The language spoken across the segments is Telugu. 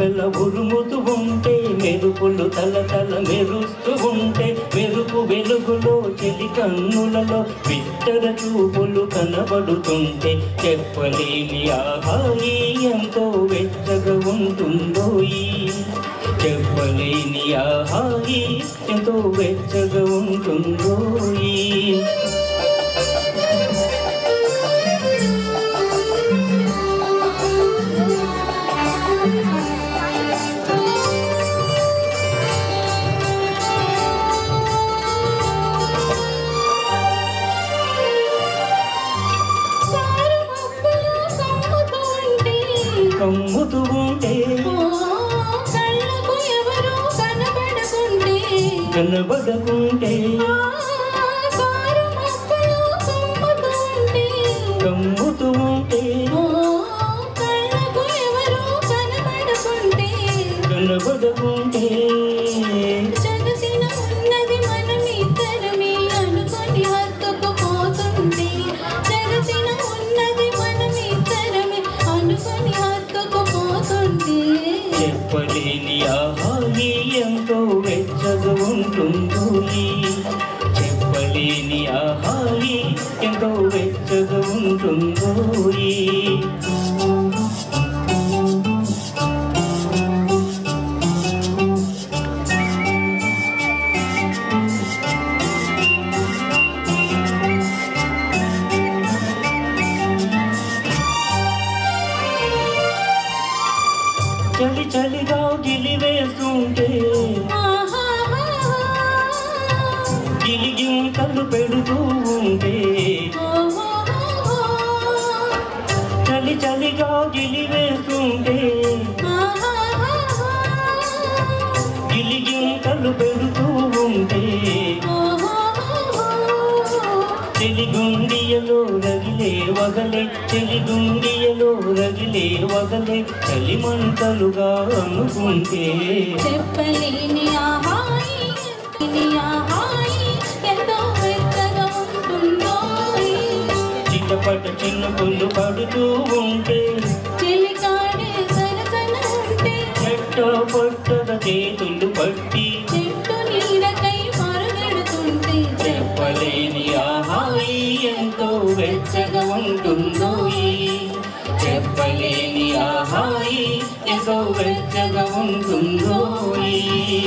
వెల ఉరుముతూ ఉంటే మెరుపులు తల తల మెరుస్తూ ఉంటే మెరుపు వెలుగులో చెలి కన్నులలో బిత్తర చూపులు కనబడుతుంటే చెప్పలేని ఆహాయి ఎంతో వెచ్చగా ఉంటుందో ఈ చెప్పలేని ఆహాయి ఎంతో వెచ్చగా ఉంటుందో ఈ సారు మబ్బులు కమ్ముతూ ఉంటే కమ్ముతూ ఉంటే ఓ కళ్ళకు ఎవరు కనబడకుంటే కనబడకుంటే ఆ సారు మబ్బులు కమ్ముతూ ఉంటే కమ్ముతూ ఉంటే ఓ కళ్ళకు ఎవరు కనబడకుంటే కనబడకుంటే జగతిన ఉన్నది మనమిద్దరమే అనుకొని హత్తుకుపోతుంటే జగతిన ఉన్నది మనమిద్దరమే అనుకొని హత్తుకుపోతుంటే చెప్పలేని ఆహాయి ఎంతో వెచ్చగా ఉంటుందో ఈ చెప్పలేని ఆహాయి ఎంతో వెచ్చగా ఉంటుందో ఈ చలి చలిగా గిలివేస్తుంటే ఆహాహా గిలిగింతలు పెడుతూ ఉంటే ఓహోహో చలి చలిగా గిలివేస్తుంటే ఆహాహా గిలిగింతలు పెడుతూ ఉంటే ఓహోహో చెలిగుండియలో రగిలే వగలే చెలిగుండియలో రగిలే వగలే చలిమంటలుగా అనుకుంటే చెప్పలేని ఆహాయి నీ ఆహాయి ఎంతో వెచ్చగా ఉంటుందో చిట్టపట చిన్నపుల్లు పడుతూ ఉంటే చెలికాడే సరసన ఉంటే చెట్ట పట్టద చేతులు పట్టి చెట్టు నీడకై మరుగెడుతుంటే చెప్పలేని ఆహాయి ఎంతో వెచ్చగా ఉంటుందో ఈ చెప్పలేని ఆహాయి ఎంతో వెచ్చగా ఉంటుందో ఈ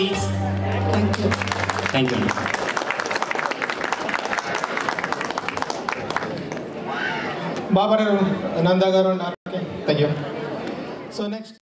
థ్యాంక్ యూ బాబా నందా గారు థ్యాంక్ యూ సో నెక్స్ట్